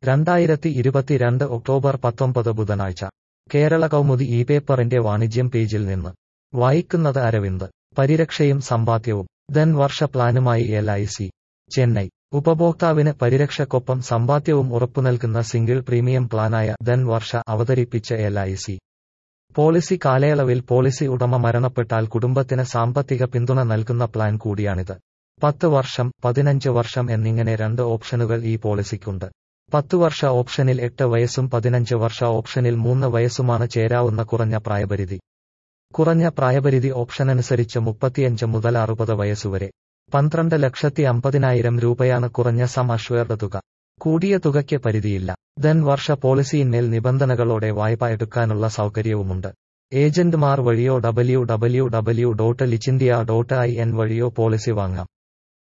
രണ്ടായിരത്തി ഇരുപത്തിരണ്ട് ഒക്ടോബർ പത്തൊമ്പത് ബുധനാഴ്ച കേരള കൗമുദി ഈ പേപ്പറിന്റെ വാണിജ്യം പേജിൽ നിന്ന് വായിക്കുന്നത് അരവിന്ദ് പരിരക്ഷയും സമ്പാദ്യവും ധൻ വർഷ പ്ലാനുമായി എൽ ഐ സി ചെന്നൈ ഉപഭോക്താവിന് പരിരക്ഷയ്ക്കൊപ്പം സമ്പാദ്യവും ഉറപ്പുനൽകുന്ന സിംഗിൾ പ്രീമിയം പ്ലാനായ ധൻ വർഷ അവതരിപ്പിച്ച എൽ ഐ സി പോളിസി കാലയളവിൽ പോളിസി ഉടമ മരണപ്പെട്ടാൽ കുടുംബത്തിന് സാമ്പത്തിക പിന്തുണ നൽകുന്ന പ്ലാൻ കൂടിയാണിത് പത്ത് വർഷം പതിനഞ്ച് വർഷം എന്നിങ്ങനെ രണ്ട് ഓപ്ഷനുകൾ ഈ പോളിസിക്കുണ്ട് പത്ത് വർഷ ഓപ്ഷനിൽ എട്ട് വയസ്സും പതിനഞ്ച് വർഷ ഓപ്ഷനിൽ മൂന്ന് വയസ്സുമാണ് ചേരാവുന്ന കുറഞ്ഞ പ്രായപരിധി കുറഞ്ഞ പ്രായപരിധി ഓപ്ഷനനുസരിച്ച് മുപ്പത്തിയഞ്ച് മുതൽ അറുപത് വയസ്സുവരെ പന്ത്രണ്ട് ലക്ഷത്തി അമ്പതിനായിരം രൂപയാണ് കുറഞ്ഞ സം അഷ്വേർഡ് തുക കൂടിയ തുകയ്ക്ക് പരിധിയില്ല ധൻ വർഷ പോളിസിയിന്മേൽ നിബന്ധനകളോടെ വായ്പ എടുക്കാനുള്ള സൗകര്യവുമുണ്ട് ഏജന്റുമാർ വഴിയോ W W W dot licindia dot I N വഴിയോ പോളിസി വാങ്ങാം